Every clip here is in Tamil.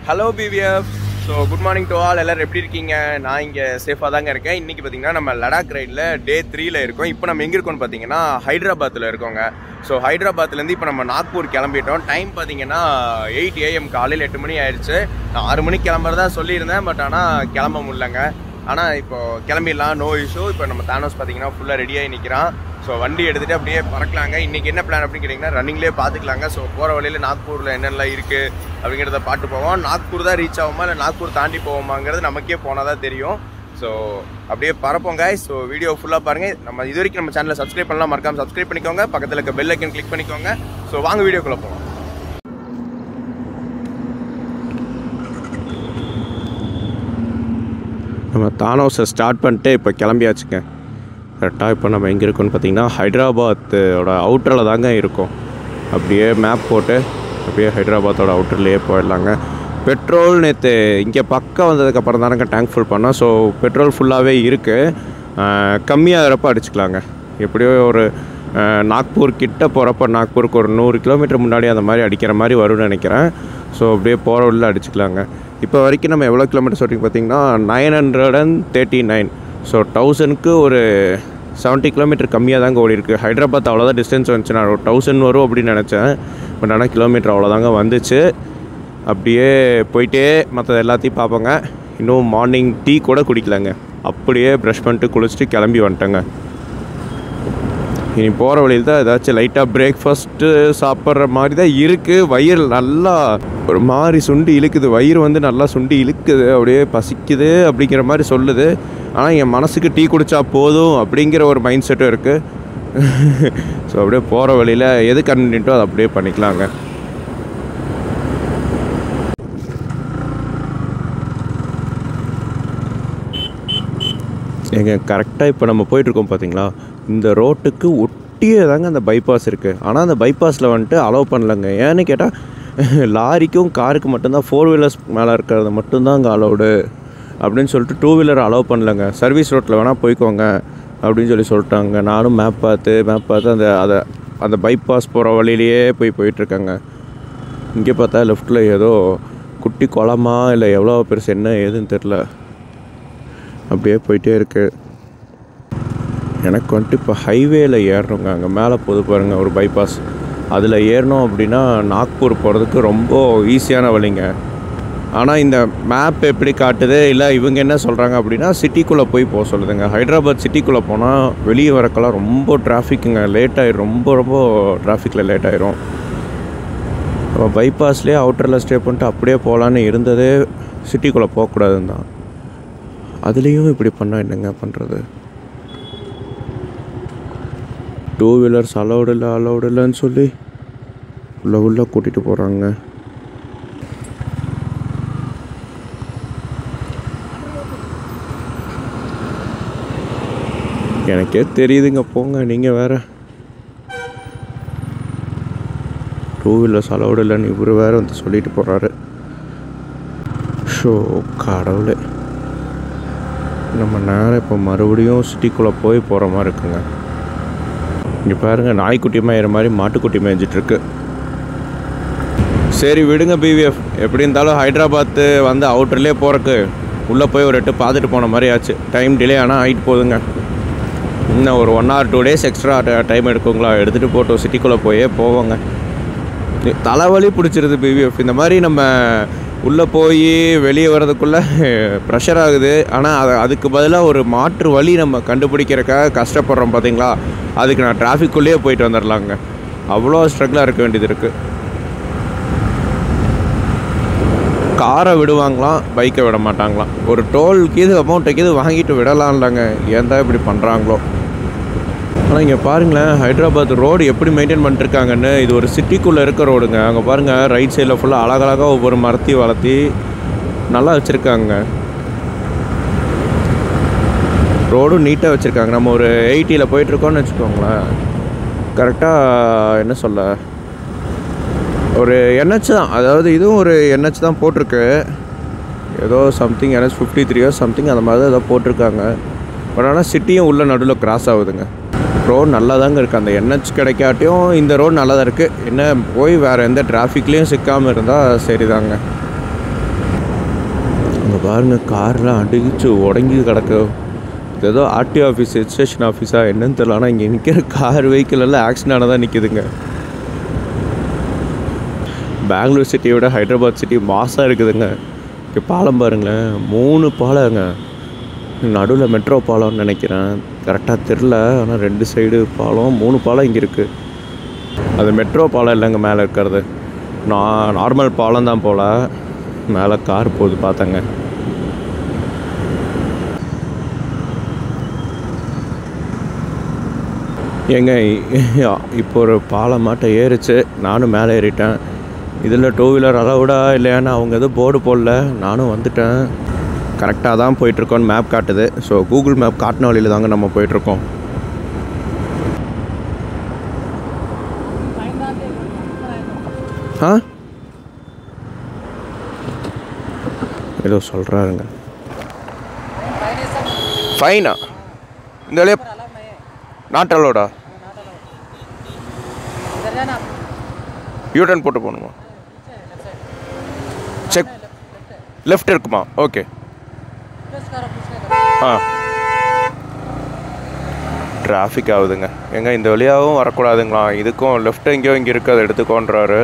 hello PVF so good morning to all எல்லாரும் எப்படி இருக்கீங்க நான் இங்கே சேஃபாக தாங்க இருக்கேன் இன்றைக்கி பார்த்தீங்கன்னா நம்ம லடாக் ரைடில் டே த்ரீல இருக்கோம் இப்போ நம்ம எங்கே இருக்கோம்னு பார்த்தீங்கன்னா ஹைதராபாத்தில் இருக்கோங்க ஸோ ஹைதராபாத்லேருந்து இப்போ நம்ம நாக்பூர் கிளம்பிட்டோம் டைம் பார்த்தீங்கன்னா எயிட் ஏஎம் காலையில் எட்டு மணி ஆயிடுச்சு நான் ஆறு மணிக்கு கிளம்புறதா சொல்லியிருந்தேன் பட் ஆனால் கிளம்ப முடியலங்க ஆனால் இப்போ கிளம்பிடலாம் நோ இஷ்யூ இப்போ நம்ம தானோஸ் பார்த்தீங்கன்னா ஃபுல்லாக ரெடியாகி நிற்கிறான் ஸோ வண்டி எடுத்துகிட்டு அப்படியே பறக்கலாங்க இன்றைக்கி என்ன பிளான் அப்படின்னு கேட்டிங்கன்னா ரன்னிங்லேயே பார்த்துக்கலாங்க ஸோ போகிற வழியில் நாக்பூரில் என்னெல்லாம் இருக்குது அப்படிங்கிறத பார்த்து போவோம் நாக்பூர் தான் ரீச் ஆகுமா இல்லை நாக்பூர் தாண்டி போவோமாங்கிறது நமக்கே போனால் தான் தெரியும் ஸோ அப்படியே பறப்போங்க ஸோ வீடியோ ஃபுல்லாக பாருங்கள் நம்ம இது வரைக்கும் நம்ம சேனலை சப்ஸ்கிரைப் பண்ணலாம் மறக்காம சப்ஸ்கிரைப் பண்ணிக்கோங்க பக்கத்தில் இருக்க பெல் ஐக்கன் கிளிக் பண்ணிக்கோங்க ஸோ வாங்க வீடியோக்குள்ளே போவோம் நம்ம தானோஸை ஸ்டார்ட் பண்ணிட்டு இப்போ கிளம்பியாச்சுங்க கரெக்டாக இப்போ நம்ம எங்கே இருக்கோம்னு பார்த்தீங்கன்னா ஹைதராபாத்தோட அவுட்டரில் தாங்க இருக்கோம் அப்படியே மேப் போட்டு அப்படியே ஹைதராபாத்தோட அவுட்டர்லேயே போயிடலாங்க பெட்ரோல் நேற்று இங்கே பக்கம் வந்ததுக்கப்புறம் தானங்க டேங்க் ஃபுல் பண்ணோம் ஸோ பெட்ரோல் ஃபுல்லாகவே இருக்குது கம்மியாகிறப்ப அடிச்சுக்கலாங்க எப்படியோ ஒரு அஹ், நாக்பூர் கிட்ட போகிறப்ப நாக்பூருக்கு ஒரு நூறு கிலோமீட்டர் முன்னாடி அந்த மாதிரி அடிக்கிற மாதிரி வரும்னு நினைக்கிறேன் ஸோ அப்படியே போகிற உள்ள அடிச்சுக்கலாங்க இப்போ வரைக்கும் நம்ம எவ்வளோ கிலோமீட்டர் சொல்லிங்க பார்த்தீங்கன்னா nine hundred and thirty nine so தௌசண்ட்க்கு ஒரு செவன்ட்டி கிலோமீட்டர் கம்மியாக தாங்க ஓடி இருக்குது ஹைதராபாத் அவ்வளோதான் டிஸ்டன்ஸ் வந்துச்சு நான் ஒரு தௌசண்ட் வரும் அப்படின்னு நினச்சேன் பட் ஆனால் கிலோமீட்டர் அவ்வளோதாங்க வந்துச்சு அப்படியே போயிட்டே மற்றது எல்லாத்தையும் பார்ப்போங்க இன்னும் மார்னிங் டீ கூட குடிக்கலங்க அப்படியே ப்ரஷ் பண்ணிட்டு குளிச்சுட்டு கிளம்பி வந்துட்டேங்க இனி போகிற வழியில் தான் ஏதாச்சும் லைட்டாக பிரேக்ஃபாஸ்ட்டு சாப்பிட்ற மாதிரி தான் இருக்குது வயிறு நல்லா ஒரு மாதிரி சுண்டி இழுக்குது வயிறு வந்து நல்லா சுண்டி இழுக்குது அப்படியே பசிக்குது அப்படிங்கிற மாதிரி சொல்லுது ஆனால் என் மனசுக்கு டீ குடித்தா போதும் அப்படிங்கிற ஒரு மைண்ட் செட்டும் இருக்குது ஸோ அப்படியே போகிற வழியில் எது கன்வீனியன்ட்டோ அதை அப்படியே பண்ணிக்கலாங்க எங்க கரெக்டாக இப்போ நம்ம போயிட்டுருக்கோம் பார்த்தீங்களா இந்த ரோட்டுக்கு ஒட்டியே தாங்க அந்த பைபாஸ் இருக்குது ஆனால் அந்த பைபாஸில் வந்துட்டு அலோவ் பண்ணலங்க ஏன்னு கேட்டால் லாரிக்கும் காருக்கு மட்டும்தான் ஃபோர் வீலர்ஸ் மேலே இருக்கிறது மட்டும்தான் அங்கே அலோடு அப்படின்னு சொல்லிட்டு டூ வீலர் அலோவ் பண்ணலங்க சர்வீஸ் ரோட்டில் வேணால் போய்க்கோங்க அப்படின்னு சொல்லி சொல்லிட்டாங்க நானும் மேப் பார்த்து மேப் பார்த்து அந்த அதை அந்த பைபாஸ் போகிற வழியிலேயே போய் போயிட்டுருக்கேங்க இங்கே பார்த்தா லெஃப்ட்டில் ஏதோ குட்டி குளமா இல்லை எவ்வளோ பெருசு என்ன ஏதுன்னு தெரில அப்படியே போயிட்டே இருக்கு எனக்கு வந்துட்டு இப்போ ஹைவேல ஏறணுங்க அங்கே மேலே போது பாருங்கள் ஒரு பைபாஸ் அதில் ஏறணும் அப்படின்னா நாக்பூர் போகிறதுக்கு ரொம்ப ஈஸியான வழிங்க ஆனால் இந்த மேப் எப்படி காட்டுது இல்லை இவங்க என்ன சொல்கிறாங்க அப்படின்னா சிட்டிக்குள்ளே போய் போக சொல்லுதுங்க ஹைதராபாத் சிட்டிக்குள்ளே போனால் வெளியே வரக்கெல்லாம் ரொம்ப டிராஃபிக்குங்க லேட் ஆயிரும் ரொம்ப ரொம்ப டிராஃபிக்கில் லேட் ஆயிரும் நம்ம பைபாஸ்லேயே அவுட்டரில் ஸ்டே பண்ணிட்டு அப்படியே போகலான்னு இருந்ததே சிட்டிக்குள்ளே போகக்கூடாதுன்னு தான் அதுலேயும் இப்படி பண்ணால் என்னங்க பண்ணுறது டூ வீலர்ஸ் அலௌடு இல்லை அலௌடு இல்லைன்னு சொல்லி உள்ள உள்ள கூட்டிகிட்டு போகிறாங்க எனக்கே தெரியுதுங்க போங்க நீங்கள் வேற டூ வீலர்ஸ் அலௌடு இல்லைன்னு இவர் வேற வந்து சொல்லிட்டு போகிறாரு ஷோ கடவுளே நம்ம நேரம் இப்போ மறுபடியும் சிட்டிக்குள்ளே போய் போகிற மாதிரி இருக்குங்க இங்கே பாருங்கள் நாய்க்குட்டி மேயிற மாதிரி மாட்டுக்குட்டி மேய்ஞ்சிட்ருக்கு சரி விடுங்க பிவிஎஃப் எப்படி இருந்தாலும் ஹைதராபாத்து வந்து அவுட்டர்லேயே போகிறக்கு உள்ளே போய் ஒரு எட்டு பார்த்துட்டு போன மாதிரி ஆச்சு டைம் டிலே ஆனால் ஆகிட்டு போகுதுங்க இன்னும் ஒரு one or two days extra time எடுக்குங்களா எடுத்துகிட்டு போட்டோம் சிட்டிக்குள்ளே போயே போவோங்க தலைவலி பிடிச்சிருது பிவிஎஃப் இந்த மாதிரி நம்ம உள்ளே போய் வெளியே வர்றதுக்குள்ளே ப்ரெஷர் ஆகுது ஆனால் அது அதுக்கு பதிலாக ஒரு மாற்று வழி நம்ம கண்டுபிடிக்கிறதுக்காக கஷ்டப்படுறோம் பார்த்தீங்களா அதுக்கு நான் டிராஃபிக்குள்ளேயே போயிட்டு வந்துடலாங்க அவ்வளோ ஸ்ட்ரகிளாக இருக்க வேண்டியது இருக்குது காரை விடுவாங்களாம் பைக்கை விட மாட்டாங்களாம் ஒரு டோல் கீது அமௌண்ட்டை கீது வாங்கிட்டு விடலாம்லங்க ஏன் தான் இப்படி பண்ணுறாங்களோ ஆனால் இங்கே பாருங்களேன் ஹைதராபாத் ரோடு எப்படி மெயின்டைன் பண்ணிட்டுருக்காங்கன்னு இது ஒரு சிட்டிக்குள்ளே இருக்க ரோடுங்க அங்கே பாருங்கள் ரைட் சைடில் ஃபுல்லாக அழகழகாக ஒவ்வொரு மரத்தையும் வளர்த்தி நல்லா வச்சுருக்காங்க ரோடும் நீட்டாக வச்சுருக்காங்க நம்ம ஒரு எயிட்டியில் போயிட்டுருக்கோம்னு வச்சுக்கோங்களேன் கரெக்டாக என்ன சொல்ல ஒரு என்ஹெச் தான் அதாவது இதுவும் ஒரு என்ஹெச் தான் போட்டிருக்கு ஏதோ சம்திங் என்ஹெச் ஃபிஃப்டி த்ரீயோ சம்திங் அந்த மாதிரி தான் ஏதோ போட்டிருக்காங்க பட் ஆனால் சிட்டியும் உள்ள நடுவில் கிராஸ் ஆகுதுங்க ரோடு நல்லா தாங்க இருக்குது அந்த என்ஹெச் கிடைக்காட்டியும் இந்த ரோடு நல்லா தான் இருக்குது என்ன போய் வேறு எந்த டிராஃபிக்லேயும் சிக்காமல் இருந்தால் சரிதாங்க அங்கே பாருங்கள் கார்லாம் அடிச்சு உடங்கி கிடக்க இது ஏதோ ஆர்டி ஆஃபீஸ் ஸ்டேஷன் ஆஃபீஸா என்னன்னு தெரியல ஆனால் இங்கே நிற்கிற கார் வெஹிக்கிள் எல்லாம் ஆக்சிடென்ட் தான் நிற்கிதுங்க பெங்களூர் சிட்டியை விட ஹைதராபாத் சிட்டி மாசாக இருக்குதுங்க இங்கே பாலம் பாருங்களேன் மூணு பாலங்க நடுவில் மெட்ரோ பாலம்னு நினைக்கிறேன் கரெக்டாக தெரில ஆனால் ரெண்டு சைடு பாலம் மூணு பாலம் இங்கே இருக்குது அது மெட்ரோ பாலம் இல்லைங்க மேலே இருக்கிறது நான் நார்மல் பாலம் தான் போல் மேலே கார் போகுது பார்த்தேங்க ஏங்க இ- இப்போ ஒரு பாலம் மாட்டம் ஏறிச்சு நானும் மேலே ஏறிட்டேன் இதில் டூ வீலர் அலவுடா இல்லையான்னு அவங்க எதுவும் போர்டு போடல நானும் வந்துட்டேன் கரெக்டாக தான் போயிட்டுருக்கோன்னு மேப் காட்டுது ஸோ கூகுள் மேப் காட்டின வழியில் தாங்க நம்ம போயிட்டுருக்கோம் ஆ ஏதோ சொல்கிறாருங்க ஃபைனா இந்த வழியா நாட் அலோடா யூட்டன் போட்டு போகணுமா செக் லெஃப்ட் இருக்குமா ஓகே ஆ டிராஃபிக் ஆகுதுங்க எங்க இந்த வழியாகவும் வரக்கூடாதுங்களா இதுக்கும் லெஃப்ட் எங்கேயோ இங்கே இருக்குது அதை எடுத்துக்கோன்றாரு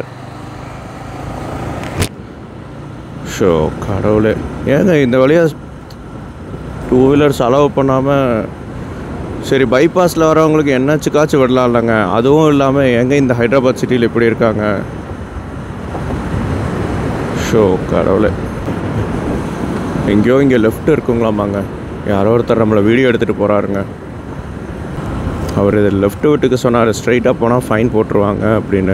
ஷோ கடவுளே ஏங்க இந்த வழியாக டூ வீலர்ஸ் அலோவ் பண்ணாமல் சரி பைபாஸில் வரவங்களுக்கு என்னாச்சுக்காச்சும் விடலாம் இல்லைங்க அதுவும் இல்லாமல் எங்கே இந்த ஹைதராபாத் சிட்டியில் இப்படி இருக்காங்க ஷோ கடவுளே எங்கேயோ இங்கே லெஃப்ட் இருக்குங்களாமாங்க யாரோ ஒருத்தர் நம்மளை வீடியோ எடுத்துகிட்டு போகிறாருங்க அவர் இது லெஃப்ட் விட்டுக்கு சொன்னார் ஸ்ட்ரைட்டாக போனால் ஃபைன் போட்டுருவாங்க அப்படின்னு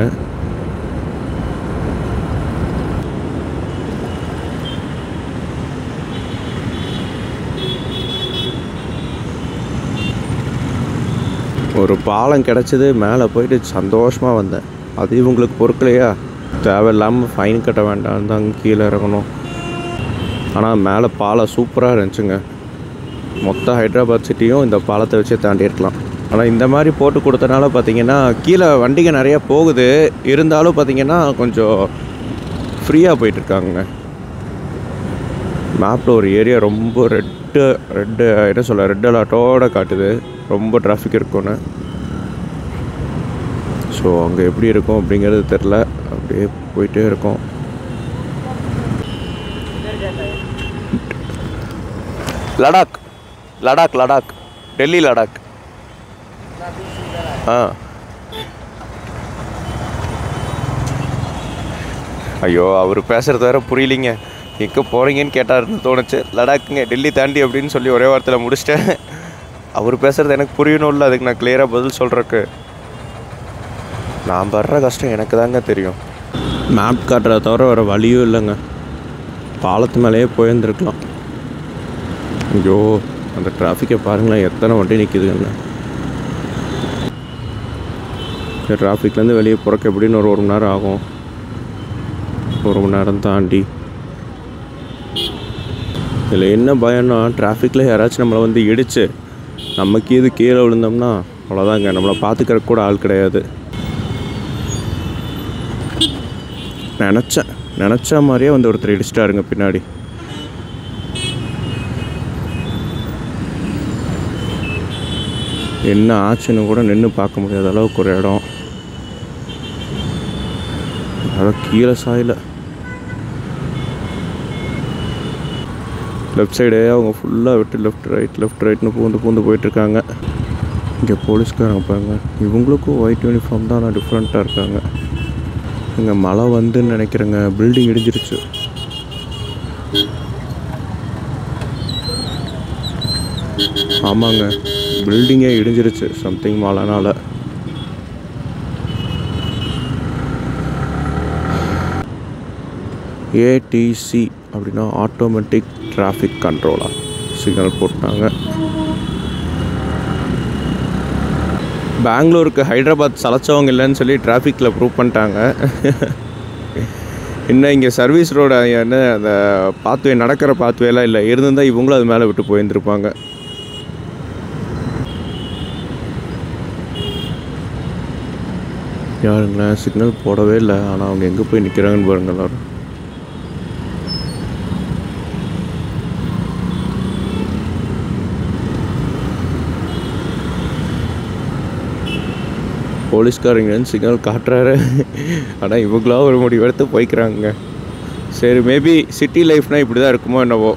ஒரு பாலம் கிடச்சிது மேலே போயிட்டு சந்தோஷமாக வந்தேன் அது இவங்களுக்கு பொறுக்கலையா தேவையில்லாமல் ஃபைன் கட்ட வேண்டாம் தான் கீழே இறங்கணும் ஆனால் மேலே பாலம் சூப்பராக இருந்துச்சுங்க மொத்த ஹைதராபாத் சிட்டியும் இந்த பாலத்தை வச்சே தாண்டி இருக்கலாம் ஆனால் இந்த மாதிரி போட்டு கொடுத்தனால பார்த்தீங்கன்னா கீழே வண்டிங்க நிறையா போகுது இருந்தாலும் பார்த்தீங்கன்னா கொஞ்சம் ஃப்ரீயாக போயிட்டுருக்காங்க மேப்பில் ஒரு ஏரியா ரொம்ப ரெட்டு ரெட்டு என்ன சொல்ல ரெட் அலர்ட்டோட காட்டுது ரொம்ப டிராஃபிக் இருக்கும்னு ஸோ அங்கே எப்படி இருக்கும் அப்படிங்கிறது தெரில அப்படியே போயிட்டே இருக்கோம் லடாக் லடாக் லடாக் டெல்லி லடாக் ஆ ஐயோ அவர் பேசுகிறது வேற புரியலிங்க எங்கே போகிறீங்கன்னு கேட்டாருன்னு தோணுச்சு லடாக்குங்க டெல்லி தாண்டி அப்படின்னு சொல்லி ஒரே வாரத்தில் முடிச்சிட்டேன் அவர் பேசுகிறது எனக்கு புரியணும்ல அதுக்கு நான் கிளியராக பதில் சொல்கிறக்கு நான் படுற கஷ்டம் எனக்கு தாங்க தெரியும் மேப் காட்டுறத தவிர வேறு வழியும் இல்லைங்க பாலத்து மேலேயே போயிருந்துருக்கலாம் ஐயோ அந்த டிராஃபிக்கை பாருங்களேன் எத்தனை வண்டி நிற்கிதுங்கன்னு டிராஃபிக்லேருந்து வெளியே போகிறக்கு எப்படின்னு ஒரு ஒரு மணி நேரம் ஆகும் ஒரு மணி நேரம் தாண்டி இதில் என்ன பயம்னா டிராஃபிக்கில் யாராச்சும் நம்மளை வந்து இடிச்சு நமக்கு இது கீழே விழுந்தோம்னா அவ்வளோதாங்க நம்மளை பார்த்துக்கிறக்கு கூட ஆள் கிடையாது நினச்சேன் நினச்ச மாதிரியே வந்து ஒருத்தர் இடிச்சிட்டாருங்க பின்னாடி என்ன ஆச்சுன்னு கூட நின்று பார்க்க முடியாத அளவுக்கு ஒரு இடம் அதான் கீழே சாயல லெஃப்ட் சைடே அவங்க ஃபுல்லாக விட்டு லெஃப்ட் ரைட் லெஃப்ட் ரைட்னு பூந்து பூந்து போயிட்டுருக்காங்க இங்கே போலீஸ்காரங்க பாருங்க இவங்களுக்கும் ஒயிட் யூனிஃபார்ம் தான் ஆனால் டிஃப்ரெண்ட்டாக இருக்காங்க இங்கே மழை வந்துன்னு நினைக்கிறேங்க பில்டிங் இடிஞ்சிருச்சு ஆமாங்க பில்டிங்கே இடிஞ்சிருச்சு சம்திங் மழைனால ஏடிசி அப்படின்னா ஆட்டோமேட்டிக் டிராஃபிக் கண்ட்ரோலா சிக்னல் போட்டாங்க பெங்களூருக்கு ஹைதராபாத் சலைச்சவங்க இல்லைன்னு சொல்லி டிராஃபிக்கில் ப்ரூவ் பண்ணிட்டாங்க இன்னும் இங்கே சர்வீஸ் ரோடு என்ன அந்த பாத்வே நடக்கிற பாத்வேலாம் இல்லை இருந்திருந்தால் இவங்களும் அது மேலே விட்டு போயிருந்துருப்பாங்க யாருங்களேன் சிக்னல் போடவே இல்லை ஆனால் அவங்க எங்கே போய் நிற்கிறாங்கன்னு பாருங்க எல்லாரும் போலீஸ்காரங்க சிக்னல் காட்டுறாரு ஆனால் இவங்களா ஒரு முடிவு எடுத்து போய்க்கிறாங்க சரி மேபி சிட்டி லைஃப்னால் இப்படி தான் இருக்குமோ என்னவோ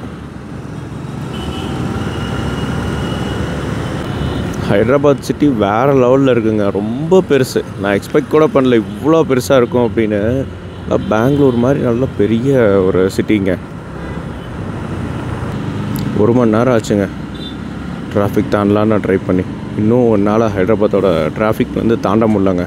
ஹைதராபாத் சிட்டி வேறு லெவலில் இருக்குங்க ரொம்ப பெருசு நான் எக்ஸ்பெக்ட் கூட பண்ணல இவ்வளோ பெருசாக இருக்கும் அப்படின்னு ஆனா பெங்களூர் மாதிரி நல்ல பெரிய ஒரு சிட்டிங்க ஒரு மணி நேரம் ஆச்சுங்க டிராஃபிக் தாண்டலான்னு நான் ட்ரை பண்ணி இன்னும் ஒரு நாள் ஹைதராபாத்தோட டிராஃபிக் வந்து தாண்ட முடியலங்க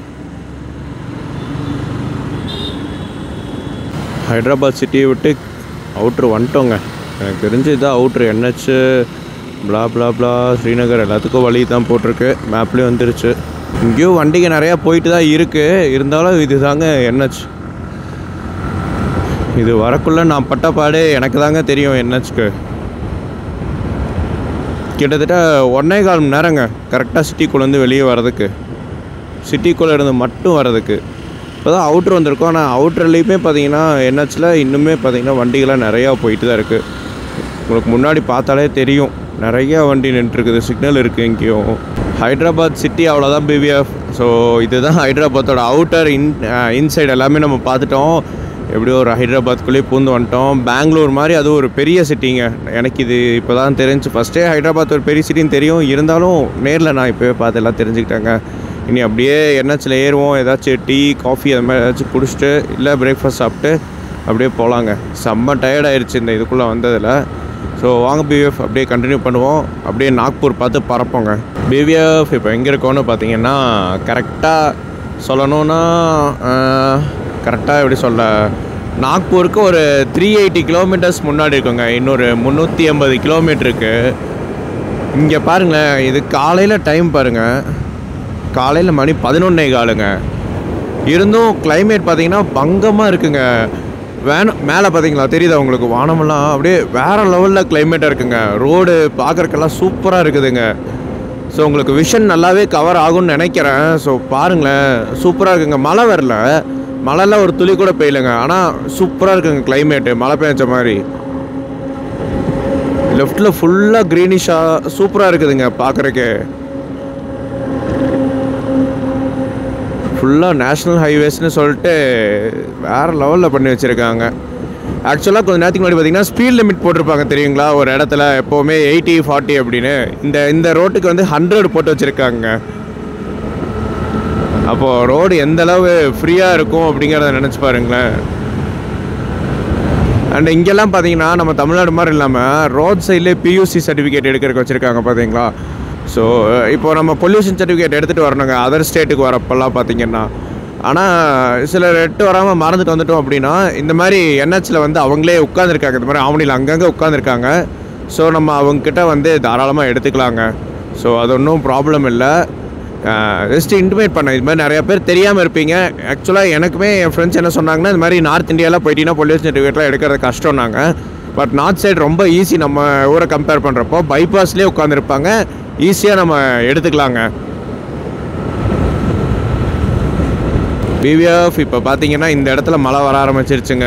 ஹைதராபாத் சிட்டியை விட்டு அவுட்ரு வந்துட்டோங்க எனக்கு தெரிஞ்சு இதான் outer NH blah blah blah Srinagar எல்லாத்துக்கும் வழி தான் போட்டிருக்கு மேப்லேயும் வந்துருச்சு இங்கேயும் வண்டிங்க நிறையா போயிட்டு தான் இருக்குது இருந்தாலும் இது தாங்க என்ஹெச் இது வரக்குள்ளே நான் பட்ட பாடு எனக்கு தாங்க தெரியும் என்ஹெச்க்கு கிட்டத்தட்ட ஒன்றே கால் மணி நேரங்க கரெக்டாக சிட்டிக்குள்ளேருந்து வெளியே வர்றதுக்கு சிட்டிக்குள்ளே இருந்து மட்டும் வர்றதுக்கு இப்போ தான் அவுட்ரு வந்திருக்கோம் ஆனால் அவுட்ருலேயுமே பார்த்தீங்கன்னா என்ஹெச்சில் இன்னுமே பார்த்தீங்கன்னா வண்டிகள்லாம் நிறையா போயிட்டு தான் இருக்குது உங்களுக்கு முன்னாடி பார்த்தாலே தெரியும் நிறையா வண்டி நின்றுருக்குது சிக்னல் இருக்குது எங்கேயும் ஹைதராபாத் சிட்டி அவ்வளோதான் பிவிஎஃப் ஸோ இதுதான் ஹைதராபாத்தோட அவுட்டர் இன் இன்சைடு எல்லாமே நம்ம பார்த்துட்டோம் எப்படியோ ஒரு ஹைதராபாத்குள்ளேயே பூந்து வந்துட்டோம் பெங்களூர் மாதிரி அது ஒரு பெரிய சிட்டிங்க எனக்கு இது இப்போ தான் தெரிஞ்சு ஃபஸ்ட்டே ஹைதராபாத் ஒரு பெரிய சிட்டின்னு தெரியும் இருந்தாலும் நேரில் நான் இப்போவே பார்த்து எல்லாம் தெரிஞ்சுக்கிட்டேங்க இனி அப்படியே என்ஹெச்சில் ஏறுவோம் ஏதாச்சும் டீ காஃபி அது மாதிரி ஏதாச்சும் குடிச்சிட்டு இல்லை பிரேக்ஃபாஸ்ட் சாப்பிட்டு அப்படியே போகலாங்க செம்ம டயர்ட் ஆயிடுச்சு இந்த இதுக்குள்ளே வந்ததில் ஸோ வாங்க பிவிஎஃப் அப்படியே கண்டினியூ பண்ணுவோம் அப்படியே நாக்பூர் பார்த்து பறப்போங்க பிவிஎஃப் இப்போ எங்கே இருக்கோன்னு பார்த்தீங்கன்னா கரெக்டாக சொல்லணும்னா கரெக்டாக எப்படி சொல்ல நாக்பூருக்கு ஒரு த்ரீ எயிட்டி கிலோமீட்டர்ஸ் முன்னாடி இருக்குங்க இன்னொரு முந்நூற்றி ஐம்பது கிலோமீட்டருக்கு இங்கே பாருங்களேன் இது காலையில் டைம் பாருங்கள் காலையில் மணி பதினொன்னே காலுங்க இருந்தும் climate பார்த்தீங்கன்னா பங்கமாக இருக்குங்க வேணும் மேலே பார்த்தீங்களா தெரியுதா உங்களுக்கு வானமெல்லாம் அப்படியே வேறு லெவலில் கிளைமேட்டாக இருக்குங்க ரோடு பார்க்குறக்கெல்லாம் சூப்பராக இருக்குதுங்க ஸோ உங்களுக்கு விஷன் நல்லாவே கவர் ஆகும்னு நினைக்கிறேன் ஸோ பாருங்களேன் சூப்பராக இருக்குங்க மழை வரல மழைலாம் ஒரு துளி கூட பெய்யலைங்க ஆனால் சூப்பராக இருக்குங்க கிளைமேட்டு மழை பெஞ்ச மாதிரி லெஃப்ட்டில் ஃபுல்லாக க்ரீனிஷாக சூப்பராக இருக்குதுங்க பார்க்குறக்கே ஃபுல்லாக நேஷ்னல் ஹைவேஸ்னு சொல்லிட்டு வேறு லெவலில் பண்ணி வச்சுருக்காங்க ஆக்சுவலாக கொஞ்சம் நேரத்துக்கு முன்னாடி பார்த்தீங்கன்னா ஸ்பீட் லிமிட் போட்டிருப்பாங்க தெரியுங்களா ஒரு இடத்துல எப்போவுமே எயிட்டி ஃபார்ட்டி அப்படின்னு இந்த இந்த ரோட்டுக்கு வந்து ஹண்ட்ரட் போட்டு வச்சுருக்காங்க அப்போது ரோடு எந்த அளவு ஃப்ரீயாக இருக்கும் அப்படிங்கிறத நினச்சி பாருங்களேன் அண்ட் இங்கெல்லாம் பார்த்தீங்கன்னா நம்ம தமிழ்நாடு மாதிரி இல்லாமல் ரோட் சைட்லேயே பியூசி சர்டிஃபிகேட் எடுக்கிறதுக்கு வச்சுருக்காங்க பார்த்தீங்களா ஸோ இப்போ நம்ம பொல்யூஷன் சர்டிஃபிகேட் எடுத்துகிட்டு வரணுங்க அதர் ஸ்டேட்டுக்கு வரப்பெல்லாம் பார்த்தீங்கன்னா ஆனால் சிலர் எட்டு வராமல் மறந்துட்டு வந்துட்டோம் அப்படின்னா இந்த மாதிரி என்ஹெச்சில் வந்து அவங்களே உட்காந்துருக்காங்க இந்த மாதிரி ஆவணியில் அங்கங்கே உட்காந்துருக்காங்க ஸோ நம்ம அவங்கக்கிட்ட வந்து தாராளமாக எடுத்துக்கலாங்க ஸோ அது ஒன்றும் ப்ராப்ளம் இல்லை ஜஸ்ட் இன்டிமேட் பண்ணேன் இது மாதிரி நிறைய பேர் தெரியாமல் இருப்பீங்க ஆக்சுவலாக எனக்குமே என் ஃப்ரெண்ட்ஸ் என்ன சொன்னாங்கன்னா இந்த மாதிரி நார்த் இந்தியாவில் போயிட்டீங்கன்னா பொல்யூஷன் சர்டிஃபிகேட்லாம் எடுக்கிறது கஷ்டம்னாங்க பட் நார்த் சைடு ரொம்ப ஈஸி நம்ம ஊரை கம்பேர் பண்ணுறப்போ பைபாஸ்லேயே உட்காந்துருப்பாங்க ஈஸியாக நம்ம எடுத்துக்கலாங்க பிவிஎஃப் இப்போ பார்த்தீங்கன்னா இந்த இடத்துல மழை வர ஆரம்பிச்சிருச்சுங்க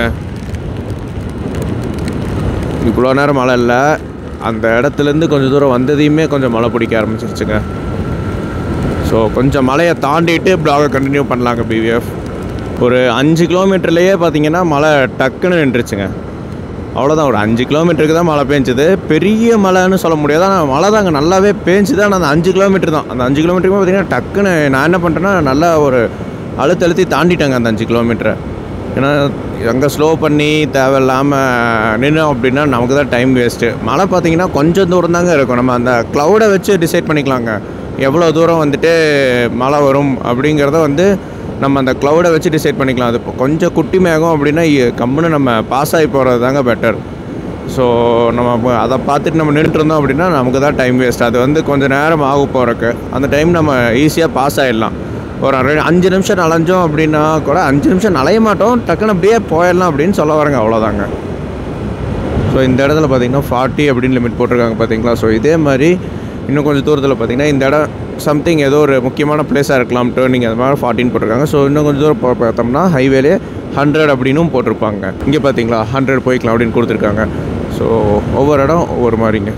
இவ்வளோ நேரம் மழை இல்லை அந்த இடத்துலேருந்து கொஞ்சம் தூரம் வந்ததையுமே கொஞ்சம் மழை பிடிக்க ஆரம்பிச்சிருச்சுங்க ஸோ கொஞ்சம் மலையை தாண்டிட்டு பிளாகை கண்டினியூ பண்ணலாங்க பிவிஎஃப் ஒரு அஞ்சு கிலோமீட்டர்லேயே பார்த்தீங்கன்னா மழை டக்குன்னு நின்றுச்சுங்க அவ்வளோதான் ஒரு அஞ்சு கிலோமீட்டருக்கு தான் மழை பேஞ்சுது பெரிய மழைன்னு சொல்ல முடியாது ஆனால் மழை தாங்க நல்லாவே பேஞ்சுது ஆனால் அந்த அஞ்சு கிலோமீட்டர் தான் அந்த அஞ்சு கிலோமீட்டருமே பார்த்தீங்கன்னா டக்குன்னு நான் என்ன பண்ணுறேன்னா நல்லா ஒரு அழுத்த அழுத்தி தாண்டிட்டேங்க அந்த அஞ்சு கிலோமீட்டரை ஏன்னா அங்கே ஸ்லோ பண்ணி தேவையில்லாமல் நின்னோம் அப்படின்னா நமக்கு தான் டைம் வேஸ்ட்டு மழை பார்த்தீங்கன்னா கொஞ்சம் தூரம் தாங்க இருக்கும் நம்ம அந்த க்ளவுடை வச்சு டிசைட் பண்ணிக்கலாங்க எவ்வளோ தூரம் வந்துட்டு மழை வரும் அப்படிங்கிறத வந்து நம்ம அந்த க்ளவுடை வச்சு டிசைட் பண்ணிக்கலாம் அது இப்போ கொஞ்சம் குட்டி மேகம் அப்படின்னா இ- கம்முன்னு நம்ம பாஸ் ஆகி போகிறது தாங்க பெட்டர் ஸோ நம்ம அப்ப அதை பார்த்துட்டு நம்ம நின்றுட்டு இருந்தோம் அப்படின்னா நமக்கு தான் டைம் வேஸ்ட் அது வந்து கொஞ்சம் நேரம் ஆகும் போகிறக்கு அந்த டைம் நம்ம ஈஸியாக பாஸ் ஆகிடலாம் ஒரு ரெண்டு அஞ்சு நிமிஷம் நனைஞ்சோம் அப்படின்னா கூட அஞ்சு நிமிஷம் நனைய மாட்டோம் டக்குன்னு அப்படியே போயிடலாம் அப்படின்னு சொல்ல வரேங்க அவ்வளோதாங்க ஸோ இந்த இடத்துல பார்த்தீங்கன்னா ஃபார்ட்டி அப்படின்னு லிமிட் போட்டிருக்காங்க பார்த்தீங்களா ஸோ இதே மாதிரி இன்னும் கொஞ்சம் தூரத்தில் பார்த்தீங்கன்னா இந்த இடம் சம்திங் ஏதோ ஒரு முக்கியமான பிளேஸாக இருக்கலாம் டேர்னிங் அது மாதிரி ஃபார்ட்டின் போட்டிருக்காங்க ஸோ இன்னும் கொஞ்சம் தூரம் போ- பார்த்தோம்னா ஹைவேலே ஹண்ட்ரட் அப்படின்னும் போட்டிருப்பாங்க இங்கே பார்த்தீங்களா ஹண்ட்ரட் போய்க்கலாம் அப்படின்னு கொடுத்துருக்காங்க ஸோ ஒவ்வொரு இடம் ஒவ்வொரு மாதிரிங்க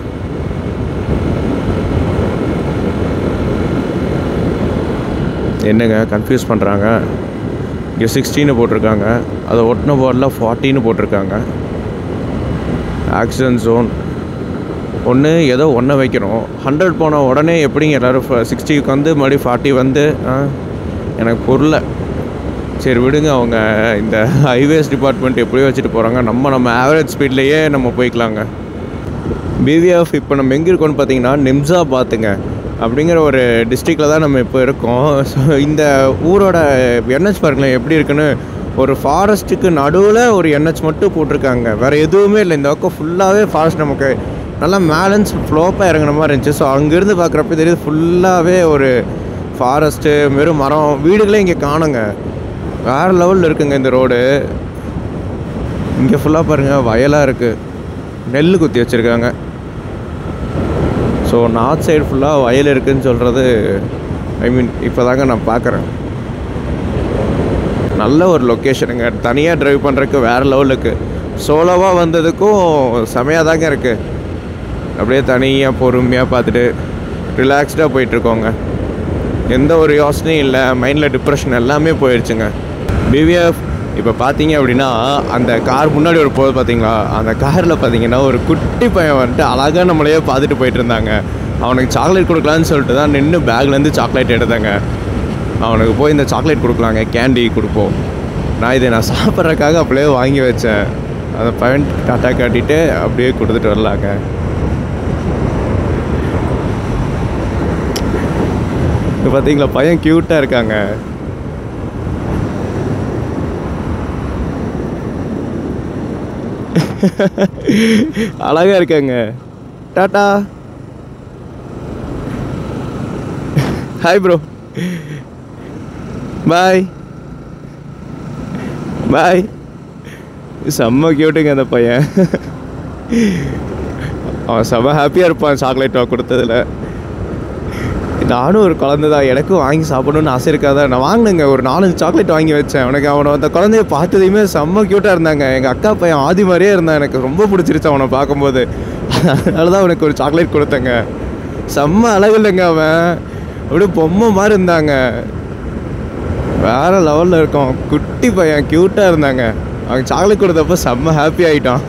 என்னங்க கன்ஃபியூஸ் பண்ணுறாங்க இங்கே சிக்ஸ்டீன்னு போட்டிருக்காங்க அதை ஒட்டின போர்டில் ஃபார்ட்டின்னு போட்டிருக்காங்க ஆக்சிடென்ட் ஜோன் ஒன்று ஏதோ ஒன்றை வைக்கணும் ஹண்ட்ரட் போன உடனே எப்படிங்க எல்லோரும் சிக்ஸ்டிக்கு வந்து மறுபடியும் ஃபார்ட்டி வந்து ஆ, எனக்கு புரியல சரி விடுங்க அவங்க இந்த ஹைவேஸ் டிபார்ட்மெண்ட் எப்படியோ வச்சுட்டு போகிறாங்க நம்ம நம்ம ஆவரேஜ் ஸ்பீட்லேயே நம்ம போய்க்கலாங்க பிவிஎஃப் இப்போ நம்ம எங்கே இருக்கோம்னு பார்த்தீங்கன்னா நிம்ஸா பாத்துங்க அப்படிங்கிற ஒரு டிஸ்ட்ரிக்டில் தான் நம்ம இப்போ இருக்கோம் ஸோ இந்த ஊரோட என்ஹெச் பாருங்களேன் எப்படி இருக்குன்னு ஒரு ஃபாரஸ்ட்டுக்கு நடுவில் ஒரு என்ஹெச் மட்டும் போட்டிருக்காங்க வேறு எதுவுமே இல்லை இந்த பக்கம் ஃபுல்லாகவே ஃபாரஸ்ட் நமக்கு நல்லா மேலன்ஸ் ஃப்ளோப்பாக இறங்குன மாதிரி இருந்துச்சு ஸோ அங்கேருந்து பார்க்குறப்ப தெரியுது ஃபுல்லாகவே ஒரு ஃபாரஸ்ட்டு வெறும் மரம் வீடுகளே இங்கே காணுங்க வேறு லெவலில் இருக்குங்க இந்த ரோடு இங்கே ஃபுல்லாக பாருங்கள் வயலாக இருக்குது நெல் குத்தி வச்சுருக்காங்க ஸோ நார்த் சைடு ஃபுல்லாக வயல் இருக்குன்னு சொல்கிறது ஐ மீன் இப்போ தாங்க நான் பார்க்குறேன் நல்ல ஒரு லொக்கேஷனுங்க தனியாக ட்ரைவ் பண்ணுறதுக்கு வேறு லெவலுக்கு சோலோவாக வந்ததுக்கும் செமையாக தாங்க இருக்குது அப்படியே தனியாக பொறுமையாக பார்த்துட்டு ரிலாக்ஸ்டாக போயிட்டுருக்கோங்க எந்த ஒரு யோசனையும் இல்லை மைண்டில் டிப்ரெஷன் எல்லாமே போயிடுச்சுங்க பிவிஎஃப் இப்போ பார்த்தீங்க அப்படின்னா அந்த கார் முன்னாடி ஒரு போது பார்த்தீங்களா அந்த காரில் பார்த்தீங்கன்னா ஒரு குட்டி பையன் வந்துட்டு அழகாக நம்மளையே பார்த்துட்டு போயிட்டு இருந்தாங்க அவனுக்கு சாக்லேட் கொடுக்கலான்னு சொல்லிட்டு தான் நின்று பேக்லேருந்து சாக்லேட் எடுத்தாங்க அவனுக்கு போய் இந்த சாக்லேட் கொடுக்கலாங்க கேண்டி கொடுப்போம் நான் இதை நான் சாப்பிட்றதுக்காக அப்படியே வாங்கி வச்சேன் அதை பையன் டாட்டா காட்டிட்டு அப்படியே கொடுத்துட்டு வரலாங்க இப்போ பார்த்தீங்களா பையன் க்யூட்டாக இருக்காங்க அழகா இருக்காங்க tata hi bro bye bye செம்ம கியூட்டுங்க அந்த பையன் அவன் செம்ம ஹாப்பியாக இருப்பான் சாக்லேட் கொடுத்ததுல நானும் ஒரு குழந்தை தான் எனக்கும் வாங்கி சாப்பிடணும்னு ஆசை இருக்காதா நான் வாங்கினேங்க ஒரு நாலஞ்சு சாக்லேட் வாங்கி வச்சேன் அவனுக்கு அவனை அந்த குழந்தைய பார்த்ததையுமே செம்ம க்யூட்டாக இருந்தாங்க எங்கள் அக்கா பையன் ஆதி மாதிரியே இருந்தான் எனக்கு ரொம்ப பிடிச்சிருச்சு அவனை பார்க்கும்போது அதனால தான் அவனுக்கு ஒரு சாக்லேட் கொடுத்தேங்க செம்ம அழகு இல்லைங்க அவன் அப்படியே பொம்மை மாதிரி இருந்தாங்க வேற லெவலில் இருக்கும் குட்டி பையன் க்யூட்டாக இருந்தாங்க அவன் சாக்லேட் கொடுத்தப்போ செம்ம ஹாப்பி ஆகிட்டான்